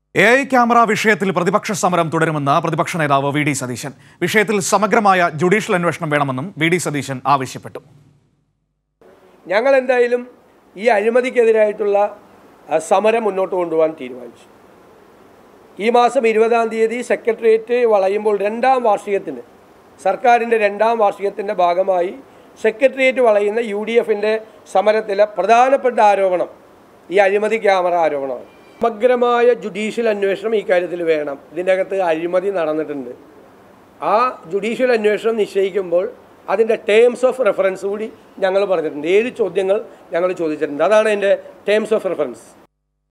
A I camera വിഷയത്തിൽ പ്രതിപക്ഷ സമരം തുടരുമെന്ന് പ്രതിപക്ഷ നേതാവ് വി ഡി സതീശൻ വിഷയത്തിൽ സമഗ്രമായ ജുഡീഷ്യൽ അന്വേഷണം വേണമെന്നും വി ഡി സതീശൻ ആവശ്യപ്പെട്ടു ഞങ്ങൾ എന്തായാലും ഈ അഴിമതിക്കെതിരായിട്ടുള്ള ആ, സമരം മുന്നോട്ട് കൊണ്ടുപോകാൻ തീരുമാനിച്ചു ഈ മാസം ഇരുപതാം തീയതി സെക്രട്ടേറിയറ്റ് വളയുമ്പോൾ രണ്ടാം വാർഷികത്തിന് സർക്കാരിൻ്റെ രണ്ടാം വാർഷികത്തിൻ്റെ ഭാഗമായി സെക്രട്ടേറിയറ്റ് വളയുന്ന യു ഡി എഫിൻ്റെ സമരത്തിലെ പ്രധാനപ്പെട്ട ആരോപണം ഈ അഴിമതി ക്യാമറ ആരോപണമാണ് സമഗ്രമായ ജുഡീഷ്യൽ അന്വേഷണം ഈ കാര്യത്തിൽ വേണം ഇതിൻ്റെ അകത്ത് അഴിമതി നടന്നിട്ടുണ്ട് ആ ജുഡീഷ്യൽ അന്വേഷണം നിശ്ചയിക്കുമ്പോൾ അതിൻ്റെ ടേംസ് ഓഫ് റെഫറൻസ് കൂടി ഞങ്ങൾ പറഞ്ഞിട്ടുണ്ട് ഏഴ് ചോദ്യങ്ങൾ ഞങ്ങൾ ചോദിച്ചിട്ടുണ്ട് അതാണ് എൻ്റെ ടേംസ് ഓഫ് റെഫറൻസ്